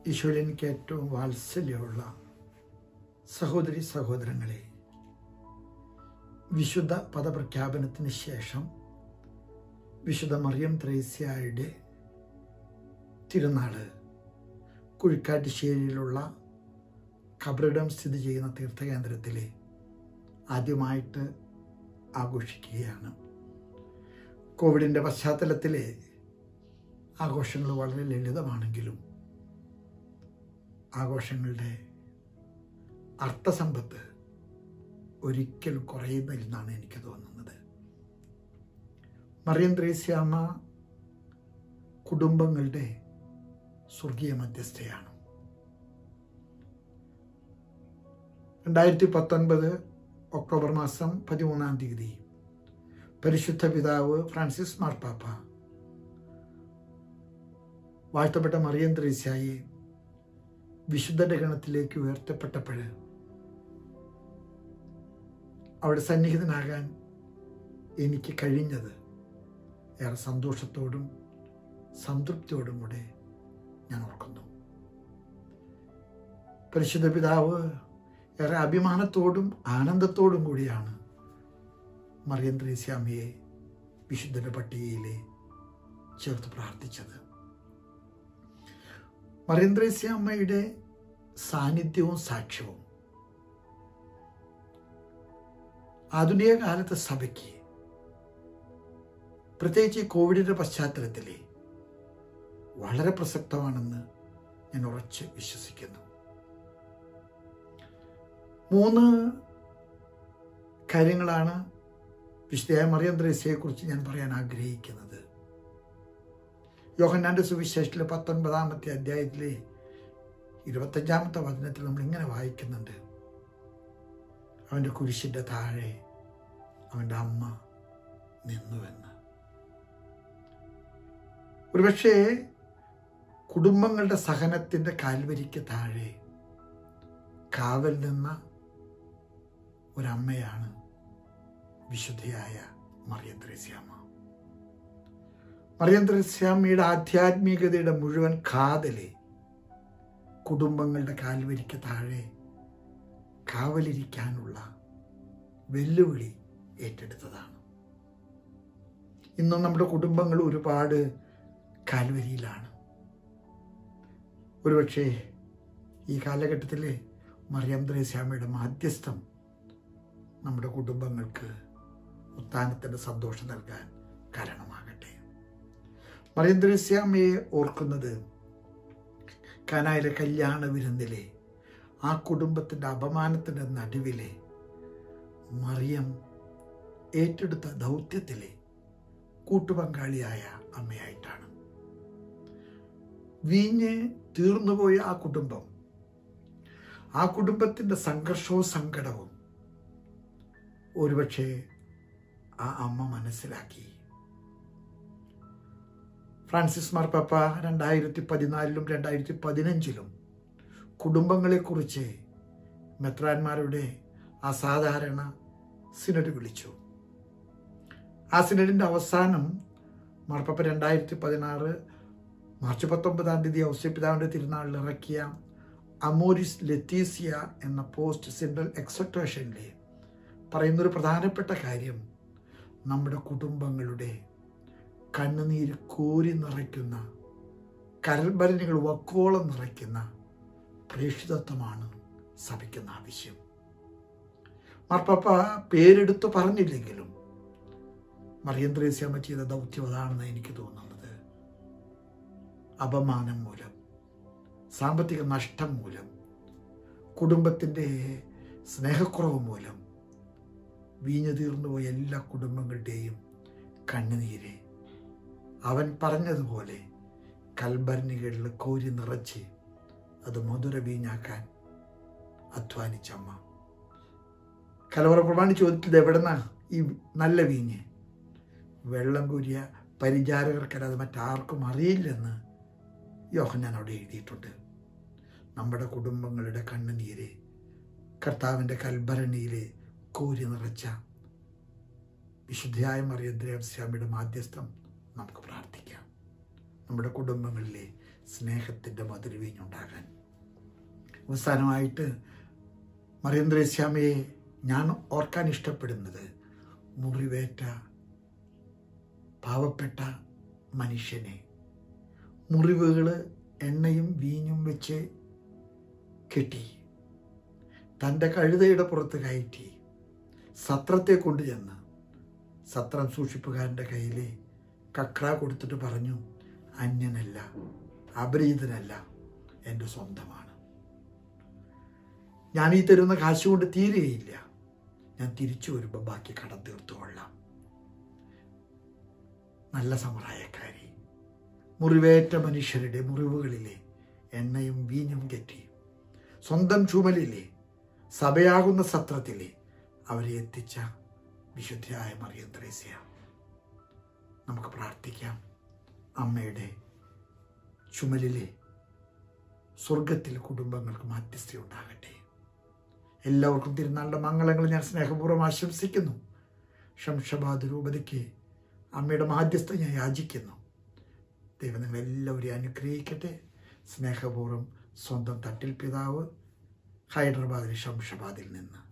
ഈശോയിൽ എനിക്ക് ഏറ്റവും വാത്സല്യമുള്ള സഹോദരി സഹോദരങ്ങളെ വിശുദ്ധ പദപ്രഖ്യാപനത്തിന് ശേഷം വിശുദ്ധ മറിയം ത്രേസ്യായുടെ തിരുനാള് കുഴിക്കാട്ടുശ്ശേരിയിലുള്ള കബറിടം സ്ഥിതി ചെയ്യുന്ന തീർത്ഥകേന്ദ്രത്തിൽ ആദ്യമായിട്ട് ആഘോഷിക്കുകയാണ് കോവിഡിൻ്റെ പശ്ചാത്തലത്തിലെ ആഘോഷങ്ങൾ വളരെ ലളിതമാണെങ്കിലും ആഘോഷങ്ങളുടെ അർത്ഥസമ്പത്ത് ഒരിക്കലും കുറയുന്നില്ലെന്നാണ് എനിക്ക് തോന്നുന്നത് മറിയം ത്രേസ്യാമ്മ കുടുംബങ്ങളുടെ സ്വർഗീയ മധ്യസ്ഥയാണ് രണ്ടായിരത്തി പത്തൊൻപത് ഒക്ടോബർ മാസം പതിമൂന്നാം തീയതി പരിശുദ്ധ പിതാവ് ഫ്രാൻസിസ് മാർപ്പാപ്പ വാഴ്ത്തപ്പെട്ട മറിയം ത്രേസ്യായെ വിശുദ്ധന്റെ ഗണത്തിലേക്ക് ഉയർത്തപ്പെട്ടപ്പോൾ അവിടെ സന്നിഹിതനാകാൻ എനിക്ക് കഴിഞ്ഞത് ഏറെ സന്തോഷത്തോടും സംതൃപ്തിയോടും കൂടെ ഞാൻ ഓർക്കുന്നു പരിശുദ്ധ പിതാവ് ഏറെ അഭിമാനത്തോടും ആനന്ദത്തോടും കൂടിയാണ് മറിയം ത്രേസ്യാമ്മയെ വിശുദ്ധന്റെ പട്ടികയിലെ ചേർത്ത് പ്രാർത്ഥിച്ചത് മറിയം ത്രേസ്യാമ്മയുടെ സാന്നിധ്യവും സാക്ഷ്യവും ആധുനിക കാലത്തെ സഭയ്ക്ക് പ്രത്യേകിച്ച് ഈ കോവിഡിന്റെ പശ്ചാത്തലത്തിൽ വളരെ പ്രസക്തമാണെന്ന് ഞാൻ ഉറച്ച് വിശ്വസിക്കുന്നു മൂന്ന് കാര്യങ്ങളാണ് വിശുദ്ധയായ മറിയം ത്രേസ്യയെക്കുറിച്ച് ഞാൻ പറയാൻ ആഗ്രഹിക്കുന്നത് യോഹന്നാന്റെ സുവിശേഷത്തിലെ പത്തൊൻപതാമത്തെ അധ്യായത്തിലെ ഇരുപത്തഞ്ചാമത്തെ വചനത്തിൽ നമ്മൾ ഇങ്ങനെ വായിക്കുന്നുണ്ട് അവൻ്റെ കുരിശിൻ്റെ താഴെ അവൻ്റെ അമ്മ നിന്നുവെന്ന് ഒരുപക്ഷെ കുടുംബങ്ങളുടെ സഹനത്തിൻ്റെ കാൽവരിക്ക് താഴെ കാവൽ നിന്ന ഒരമ്മയാണ് വിശുദ്ധയായ മറിയം ത്രേസ്യാമ്മ മറിയം ത്രേസ്യാമ്മയുടെ ആധ്യാത്മികതയുടെ മുഴുവൻ കാതല് കുടുംബങ്ങളുടെ കാൽവരിക്ക് താഴെ കാവലിരിക്കാനുള്ള വെല്ലുവിളി ഏറ്റെടുത്തതാണ് ഇന്നും നമ്മുടെ കുടുംബങ്ങൾ ഒരുപാട് കാൽവരിയിലാണ് ഒരുപക്ഷെ ഈ കാലഘട്ടത്തിൽ മറിയം ത്രേസ്യാമ്മയുടെ മാധ്യസ്ഥം നമ്മുടെ കുടുംബങ്ങൾക്ക് ഉത്താനത്തിൻ്റെ സന്തോഷം നൽകാൻ കാരണമാകട്ടെ മറിയം ത്രേസ്യാമ്മയെ ഓർക്കുന്നത് കാനായിലെ കല്യാണ വിരുന്നിലെ ആ കുടുംബത്തിൻ്റെ അപമാനത്തിൻ്റെ നടുവിലെ മറിയം ഏറ്റെടുത്ത ദൗത്യത്തിലെ കൂട്ടുപങ്കാളിയായ അമ്മയായിട്ടാണ് വീഞ്ഞ് തീർന്നുപോയ ആ കുടുംബം ആ കുടുംബത്തിൻ്റെ സംഘർഷവും സങ്കടവും ഒരുപക്ഷെ ആ അമ്മ മനസ്സിലാക്കി ഫ്രാൻസിസ് മാർപ്പാപ്പ രണ്ടായിരത്തി പതിനാലിലും രണ്ടായിരത്തി പതിനഞ്ചിലും കുടുംബങ്ങളെക്കുറിച്ച് മെത്രാന്മാരുടെ അസാധാരണ സിനഡ് വിളിച്ചു ആ സിനഡിൻ്റെ അവസാനം മാർപ്പാപ്പ രണ്ടായിരത്തി പതിനാറ് മാർച്ച് പത്തൊമ്പതാം തീയതി ഔസ്യപിതാവിൻ്റെ തിരുനാളിൽ ഇറക്കിയ അമോരിസ് ലെത്തീസിയ എന്ന പോസ്റ്റ് സെൻട്രൽ എക്സക്ടേഷനിലെ പറയുന്നൊരു പ്രധാനപ്പെട്ട കാര്യം നമ്മുടെ കുടുംബങ്ങളുടെ കണ്ണുനീര് കോരി നിറയ്ക്കുന്ന കരൽഭരണികൾ വക്കോളം നിറയ്ക്കുന്ന പ്രേക്ഷിതത്വമാണ് സഭയ്ക്കുന്ന ആവശ്യം മാർപ്പാപ്പ പേരെടുത്ത് പറഞ്ഞില്ലെങ്കിലും മറിയം ത്രേസ്യാമ്മ ചെയ്ത ദൗത്യം അതാണെന്ന് എനിക്ക് തോന്നുന്നത് അപമാനം മൂലം സാമ്പത്തിക നഷ്ടം മൂലം കുടുംബത്തിൻ്റെ സ്നേഹക്കുറവ് മൂലം വീഞ്ഞു തീർന്നുപോയ എല്ലാ കുടുംബങ്ങളുടെയും കണ്ണുനീര് അവൻ പറഞ്ഞതുപോലെ കൽഭരണികളിൽ കോരി നിറച്ച് അത് മധുര വീഞ്ഞാക്കാൻ അധ്വാനിച്ചമ്മ കലവറ പ്രമാണി ചോദിച്ചത് എവിടെന്നാ ഈ നല്ല വീഞ്ഞ് വെള്ളം കൂരിയ പരിചാരകർക്കല്ലാതെ മറ്റാർക്കും അറിയില്ലെന്ന് യോഹന്നാൻ അവിടെ എഴുതിയിട്ടുണ്ട് നമ്മുടെ കുടുംബങ്ങളുടെ കണ്ണുനീര് കർത്താവിൻ്റെ കൽഭരണിയിലെ കോരി നിറച്ച വിശുദ്ധയായ മറിയദ്രേവസ്യാമിയുടെ മാധ്യസ്ഥം നമുക്ക് പ്രാർത്ഥിക്കാം നമ്മുടെ കുടുംബങ്ങളിലെ സ്നേഹത്തിൻ്റെ മധുരവീഞ്ഞുണ്ടാകാൻ അവസാനമായിട്ട് മറിയന്ത്രേസ്യാമയെ ഞാൻ ഓർക്കാൻ ഇഷ്ടപ്പെടുന്നത് മുറിവേറ്റ പാവപ്പെട്ട മനുഷ്യനെ മുറിവുകൾ എണ്ണയും വീഞ്ഞും വെച്ച് കെട്ടി തൻ്റെ കഴുതയുടെ പുറത്ത് കയറ്റി സത്രത്തെ കൊണ്ടുചെന്ന് സത്രം സൂക്ഷിപ്പുകാരൻ്റെ കയ്യിൽ കക്ര കൊടുത്തിട്ട് പറഞ്ഞു അന്യനല്ല അപരീതനല്ല എൻ്റെ സ്വന്തമാണ് ഞാൻ ഈ തരുന്ന കാശ് കൊണ്ട് തീരുകയില്ല ഞാൻ തിരിച്ചു വരുമ്പോൾ ബാക്കി കടം തീർത്തുകൊള്ളാം നല്ല സമ്പ്രദായക്കാരി മുറിവേറ്റ മനുഷ്യരുടെ മുറിവുകളിലെ എണ്ണയും വീഞ്ഞും കെട്ടി സ്വന്തം ചുമലിലെ സഭയാകുന്ന സത്രത്തിലെ അവരെ എത്തിച്ച വിശുദ്ധയായ മറിയം ത്രേസ്യ നമുക്ക് പ്രാർത്ഥിക്കാം അമ്മയുടെ ചുമലിലെ സ്വർഗത്തിൽ കുടുംബങ്ങൾക്ക് മാധ്യസ്ഥ ഉണ്ടാകട്ടെ എല്ലാവർക്കും തിരുനാളുടെ മംഗളങ്ങൾ ഞാൻ സ്നേഹപൂർവ്വം ആശംസിക്കുന്നു ഷംഷബാദ് രൂപതയ്ക്ക് അമ്മയുടെ മാധ്യസ്ഥ ഞാൻ യാചിക്കുന്നു ദൈവം നിങ്ങളെല്ലാവരെയും അനുഗ്രഹിക്കട്ടെ സ്നേഹപൂർവ്വം സ്വന്തം തട്ടിൽ പിതാവ് ഹൈദരാബാദിലെ ഷംഷബാദിൽ നിന്ന്